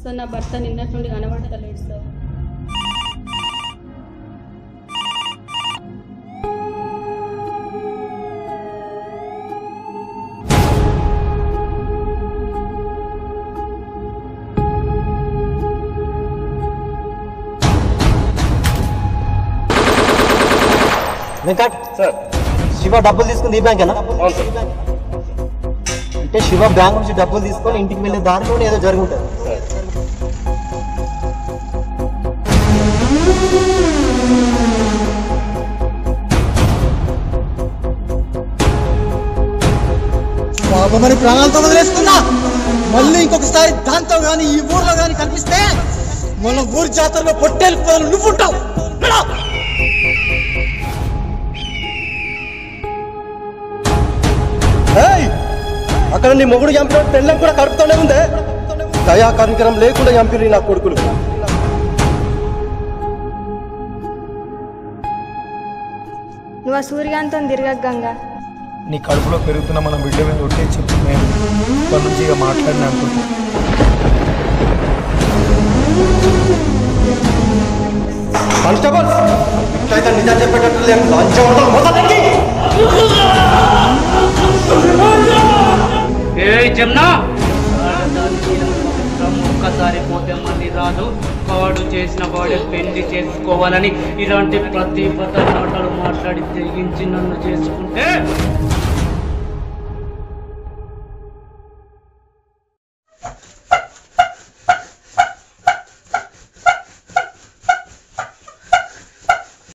Sir నా భర్త నిన్నటి నుండి కనబడతలేడు సార్ వెంకట్ సార్ శివ డబ్బులు తీసుకుంది ఈ బ్యాంకేనా అవును సార్ అంటే శివ బ్యాంక్ నుంచి డబ్బులు తీసుకొని ఇంటికి వెళ్ళే దారిలోనే ఏదో జరుగుంటుంది సార్ బాబు మరి ప్రాణాలతో వదిలేసుకున్నా మళ్ళీ ఇంకొకసారి దాంతో గాని ఈ ఊర్లో గాని కనిపిస్తే మన ఊరి జాతరలో పొట్టేలు పోలు నువ్వుంటావు నడు. ఏయ్! అక్కడ నీ మొగుడు చంపిన పెళ్ళం కూడా కడుపుతూనే ఉందే దయా కనికరం లేకుండా చంపిరు నా కొడుకులు నువ్వు ఆ సూర్యకాంతం తిరగక గంగా నీ కడుపులో పెరుగుతున్న మన బిడ్డ మీద ఒట్టే చెప్పు నేను ఇప్పటి నుంచి ఇక మాట్లాడిన అనుకుంటా కానిస్టేబుల్ ఇట్లయితే నిజం చెప్పేటట్టు లేదు లంచం ఉండదు మొదలెట్టి ఏ జమ్నా ఒక్కసారి పోతే మళ్ళీ రాదు వాడు చేసిన వాడే పెళ్లి చేసుకోవాలని ఇలాంటి ప్రతి పద మాటలు మాట్లాడి తెగించి నన్ను చేసుకుంటే